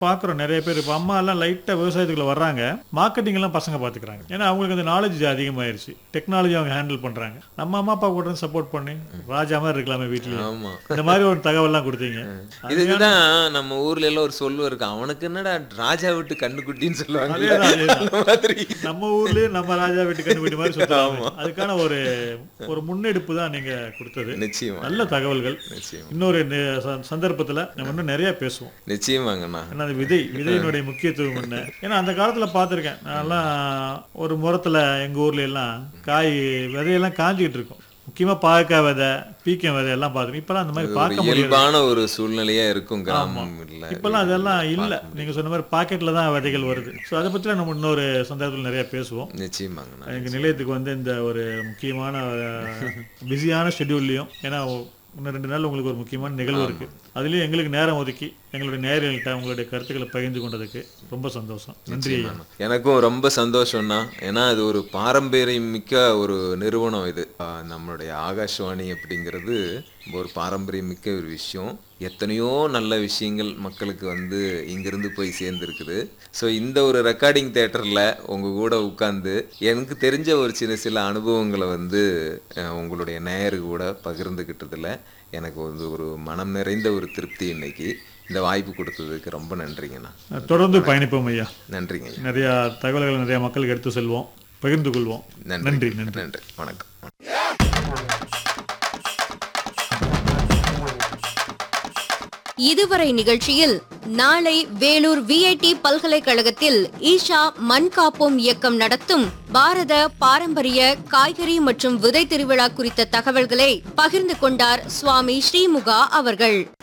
பார்க்குறோம் நிறைய பேர் இப்போ அம்மா எல்லாம் லைட்டாக விவசாயத்துக்குள்ள வர்றாங்க மார்க்கெட்டிங் எல்லாம் பசங்க பார்த்துக்கிறாங்க ஏன்னா அவங்களுக்கு அந்த நாலேஜ் அதிகமாயிருச்சு டெக்னாலஜி அவங்க ஹேண்டில் பண்ணுறாங்க நம்ம அம்மா அப்பா கூட சப்போர்ட் பண்ணி ராஜா மாதிரி இருக்கலாமே வீட்லயே ஆமா இந்த மாதிரி ஒரு தகவல்லாம் கொடுத்தீங்க இதுக்குதான் நம்ம ஊர்ல எல்லாம் ஒரு சொல்லு இருக்கு அவனுக்கு என்னடா ராஜா விட்டு கண்ணுக்குட்டின்னு சொல்லுவாங்க அதேதான், அதேதான். அந்த மாதிரி நம்ம ஊர்லயே நம்ம ராஜா வீட்டு கண்டுபிடி மாதிரி சுத்தலாம் அதுக்கான ஒரு ஒரு முன்னெடுப்பு தான் நீங்க கொடுத்தது நிச்சயமா நல்ல தகவல்கள் நிச்சயம் இன்னொரு நி- ச- சந்தர்ப்பத்துல நம்ம இன்னும் நிறைய பேசுவோம் நிச்சயமாங்கண்ணா ஏன்னா அந்த விதை விதையினுடைய முக்கியத்துவம் என்ன ஏன்னா அந்த காலத்துல பார்த்திருக்கேன் நான்லாம் ஒரு முறத்துல எங்க ஊர்ல எல்லாம் காய் விதையெல்லாம் காஞ்சிக்கிட்டு இருக்கும் முக்கியமா பாகக்காய் விதை பீக்கம் விதை எல்லாம் பார்த்துருக்கேன் இப்பெல்லாம் அந்த மாதிரி ஒரு பார்க்க முடியாது இயல்பான ஒரு சூழ்நிலையா இருக்கும் கிராமம் இல்ல இப்பெல்லாம் அதெல்லாம் இல்ல நீங்க சொன்ன மாதிரி பாக்கெட்ல தான் விதைகள் வருது ஸோ அதை பத்தி நம்ம இன்னொரு சந்தர்ப்பத்தில் நிறைய பேசுவோம் நிச்சயமாங்கண்ணா எங்க நிலையத்துக்கு வந்து இந்த ஒரு முக்கியமான பிஸியான ஷெட்யூல்லையும் ஏன்னா இன்னும் ரெண்டு நாள் உங்களுக்கு ஒரு முக்கியமான நிகழ்வு இருக்கு அதுலயும் எங்களுக்கு நேரம் ஒதுக்கி எங்களுடைய நேயர்கள்ட்ட உங்களுடைய கருத்துக்களை பகிர்ந்து கொண்டதுக்கு ரொம்ப சந்தோஷம் நன்றி ஐயா எனக்கும் ரொம்ப சந்தோஷம்னா ஏன்னா அது ஒரு பாரம்பரியம் மிக்க ஒரு நிறுவனம் இது ஆஹ் நம்மளுடைய ஆகாஷ்வாணி அப்படிங்கிறது ஒரு பாரம்பரியம் மிக்க ஒரு விஷயம் எத்தனையோ நல்ல விஷயங்கள் மக்களுக்கு வந்து இங்கிருந்து போய் சேர்ந்துருக்குது ஸோ இந்த ஒரு ரெக்கார்டிங் தேட்டரில் உங்கள் கூட உட்காந்து எனக்கு தெரிஞ்ச ஒரு சின்ன சில அனுபவங்களை வந்து அஹ், உங்களுடைய நேயரு கூட பகிர்ந்துக்கிட்டதில் எனக்கு வந்து ஒரு மனம் நிறைந்த ஒரு திருப்தி இன்னைக்கு இந்த வாய்ப்பு கொடுத்ததுக்கு ரொம்ப நன்றிங்கண்ணா தொடர்ந்து பயணிப்போம் ஐயா நன்றிங்க ஐயா. நிறைய தகவல்களை நிறைய மக்களுக்கு எடுத்து செல்வோம் பகிர்ந்து கொள்வோம் நன்றி நன்றி நன்றி வணக்கம் இதுவரை நிகழ்ச்சியில் நாளை வேலூர் விஐடி பல்கலைக்கழகத்தில் ஈஷா மண் காப்போம் இயக்கம் நடத்தும் பாரத பாரம்பரிய காய்கறி மற்றும் விதை திருவிழா குறித்த தகவல்களை பகிர்ந்து கொண்டார் சுவாமி ஸ்ரீமுகா அவர்கள்